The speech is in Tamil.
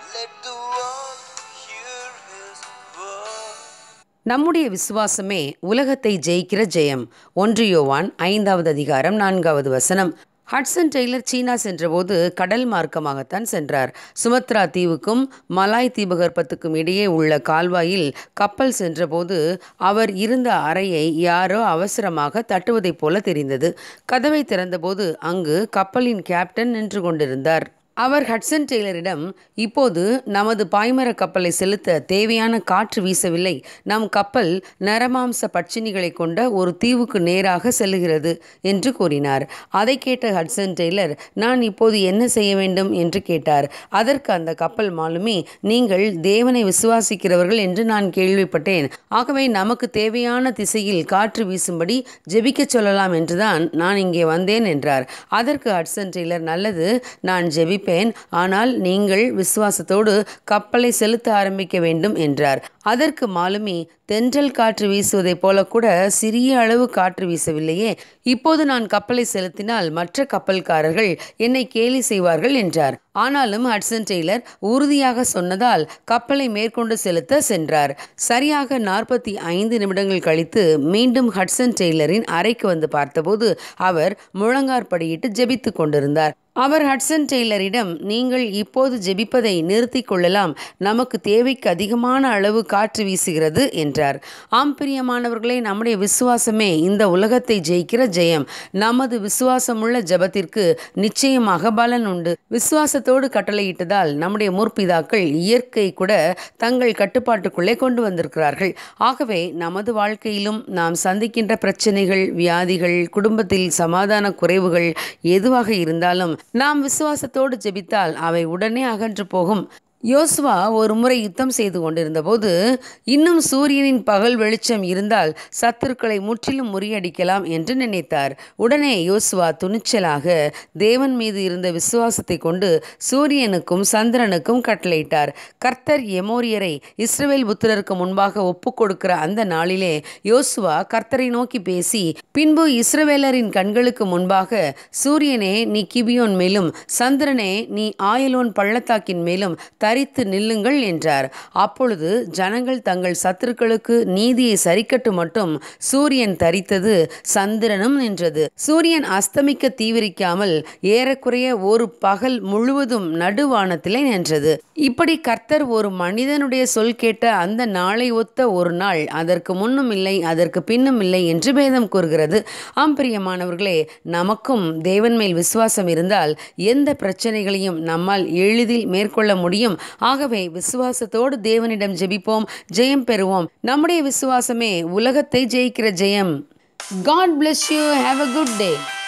Let the world hear his word. நம்முடைய விசுவாசமே உலகத்தை ஜெயிக்கிற ஜெயம் ஒன்று யோவான் ஐந்தாவது அதிகாரம் நான்காவது வசனம் ஹட்சன் டெய்லர் சீனா சென்றபோது கடல் மார்க்கமாகத்தான் சென்றார் சுமத்ரா தீவுக்கும் மலாய் தீபகற்பத்துக்கும் இடையே உள்ள கால்வாயில் கப்பல் சென்றபோது அவர் இருந்த அறையை யாரோ அவசரமாக தட்டுவதைப் போல தெரிந்தது கதவை திறந்தபோது அங்கு கப்பலின் கேப்டன் நின்று கொண்டிருந்தார் அவர் ஹட்சன் டெய்லரிடம் இப்போது நமது பாய்மர கப்பலை செலுத்த தேவையான காற்று வீசவில்லை நம் கப்பல் நரமாம்ச பட்சினிகளை கொண்ட ஒரு தீவுக்கு நேராக செல்லுகிறது என்று கூறினார் அதை கேட்ட ஹட்சன் டெய்லர் நான் இப்போது என்ன செய்ய வேண்டும் என்று கேட்டார் அதற்கு அந்த கப்பல் மாலுமி நீங்கள் தேவனை விசுவாசிக்கிறவர்கள் என்று நான் கேள்விப்பட்டேன் ஆகவே நமக்கு தேவையான திசையில் காற்று வீசும்படி ஜெபிக்கச் சொல்லலாம் என்றுதான் நான் இங்கே வந்தேன் என்றார் அதற்கு ஹட்சன் டெய்லர் நல்லது நான் ஜெபிப்பேன் ஆனால் நீங்கள் விசுவாசத்தோடு கப்பலை செலுத்த ஆரம்பிக்க வேண்டும் என்றார் அதற்கு மாலுமி தென்றல் காற்று வீசுவதைப் போல கூட சிறிய அளவு காற்று வீசவில்லையே இப்போது நான் கப்பலை செலுத்தினால் மற்ற கப்பல்காரர்கள் என்னை கேலி செய்வார்கள் என்றார் ஆனாலும் ஹட்சன் டெய்லர் உறுதியாக சொன்னதால் கப்பலை மேற்கொண்டு செலுத்த சென்றார் சரியாக நாற்பத்தி ஐந்து நிமிடங்கள் கழித்து மீண்டும் ஹட்சன் டெய்லரின் அறைக்கு வந்து பார்த்தபோது அவர் முழங்காற்படியிட்டு ஜெபித்து கொண்டிருந்தார் அவர் ஹட்சன் டெய்லரிடம் நீங்கள் இப்போது ஜெபிப்பதை நிறுத்திக் கொள்ளலாம் நமக்கு தேவைக்கு அதிகமான அளவு காற்று வீசுகிறது என்றார் ஆம் பிரியமானவர்களே நம்முடைய விசுவாசமே இந்த உலகத்தை ஜெயிக்கிற ஜெயம் நமது விசுவாசமுள்ள ஜெபத்திற்கு நிச்சயமாக பலன் உண்டு விசுவாசத்தோடு கட்டளையிட்டதால் நம்முடைய முற்பிதாக்கள் இயற்கை கூட தங்கள் கட்டுப்பாட்டுக்குள்ளே கொண்டு வந்திருக்கிறார்கள் ஆகவே நமது வாழ்க்கையிலும் நாம் சந்திக்கின்ற பிரச்சனைகள் வியாதிகள் குடும்பத்தில் சமாதான குறைவுகள் எதுவாக இருந்தாலும் நாம் விசுவாசத்தோடு ஜெபித்தால் அவை உடனே அகன்று போகும் யோசுவா ஒரு முறை யுத்தம் செய்து கொண்டிருந்தபோது இன்னும் சூரியனின் பகல் வெளிச்சம் இருந்தால் சத்துருக்களை முற்றிலும் முறியடிக்கலாம் என்று நினைத்தார் உடனே யோசுவா துணிச்சலாக தேவன் மீது இருந்த விசுவாசத்தை கொண்டு சூரியனுக்கும் சந்திரனுக்கும் கட்டளையிட்டார் கர்த்தர் எமோரியரை இஸ்ரவேல் புத்திரருக்கு முன்பாக ஒப்புக் கொடுக்கிற அந்த நாளிலே யோசுவா கர்த்தரை நோக்கி பேசி பின்பு இஸ்ரவேலரின் கண்களுக்கு முன்பாக சூரியனே நீ கிபியோன் மேலும் சந்திரனே நீ ஆயலோன் பள்ளத்தாக்கின் மேலும் தரித்து நில்லுங்கள் என்றார் அப்பொழுது ஜனங்கள் தங்கள் சத்துருக்களுக்கு நீதியை சரிக்கட்டு மட்டும் சூரியன் தரித்தது சந்திரனும் நின்றது சூரியன் அஸ்தமிக்க தீவிரிக்காமல் ஏறக்குறைய ஒரு பகல் முழுவதும் நடுவானத்திலே நின்றது இப்படி கர்த்தர் ஒரு மனிதனுடைய சொல் கேட்ட அந்த நாளை ஒத்த ஒரு நாள் அதற்கு முன்னும் இல்லை அதற்கு பின்னும் இல்லை என்று பேதம் கூறுகிறது ஆம் பிரியமானவர்களே நமக்கும் தேவன் மேல் விசுவாசம் இருந்தால் எந்த பிரச்சனைகளையும் நம்மால் எளிதில் மேற்கொள்ள முடியும் ஆகவே விசுவாசத்தோடு தேவனிடம் ஜெபிப்போம் ஜெயம் பெறுவோம் நம்முடைய விசுவாசமே உலகத்தை ஜெயிக்கிற ஜெயம் God bless you have a good day